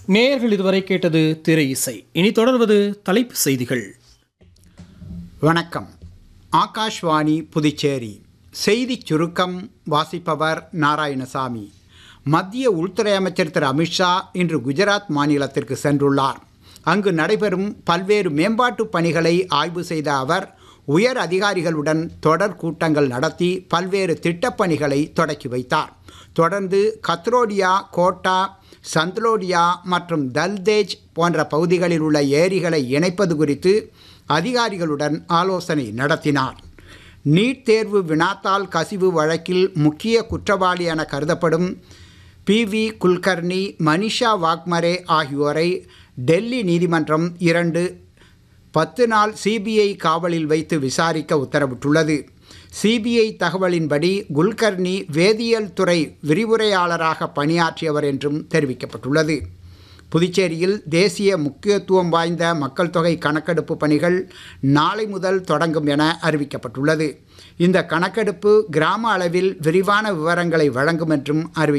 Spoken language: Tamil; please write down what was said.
நேயர்கள் இதுவரை கேட்டது திரை இசை இனி தொடர்வது தலைப்பு செய்திகள் வணக்கம் ஆகாஷ்வாணி புதுச்சேரி செய்திச் சுருக்கம் வாசிப்பவர் நாராயணசாமி மத்திய உள்துறை அமைச்சர் திரு அமித்ஷா இன்று குஜராத் மாநிலத்திற்கு சென்றுள்ளார் அங்கு நடைபெறும் பல்வேறு மேம்பாட்டு பணிகளை ஆய்வு செய்த அவர் உயர் அதிகாரிகளுடன் தொடர் கூட்டங்கள் நடத்தி பல்வேறு திட்டப்பணிகளை தொடக்கி வைத்தார் தொடர்ந்து கத்ரோடியா கோட்டா சந்த்லோடியா மற்றும் தல்தேஜ் போன்ற பகுதிகளில் உள்ள ஏரிகளை இணைப்பது குறித்து அதிகாரிகளுடன் ஆலோசனை நடத்தினார் நீட் தேர்வு வினாத்தாள் கசிவு வழக்கில் முக்கிய குற்றவாளி என கருதப்படும் பி வி குல்கர்னி மனிஷா வாக்மரே ஆகியோரை டெல்லி நீதிமன்றம் இரண்டு பத்து நாள் சிபிஐ காவலில் வைத்து விசாரிக்க உத்தரவிட்டுள்ளது சிபிஐ தகவலின்படி குல்கர்னி வேதியியல் துறை விரிவுரையாளராக பணியாற்றியவர் என்றும் தெரிவிக்கப்பட்டுள்ளது புதுச்சேரியில் தேசிய முக்கியத்துவம் வாய்ந்த மக்கள் தொகை கணக்கெடுப்பு பணிகள் நாளை முதல் தொடங்கும் என அறிவிக்கப்பட்டுள்ளது இந்த கணக்கெடுப்பு கிராம அளவில் விரிவான விவரங்களை வழங்கும் என்றும் அறிவி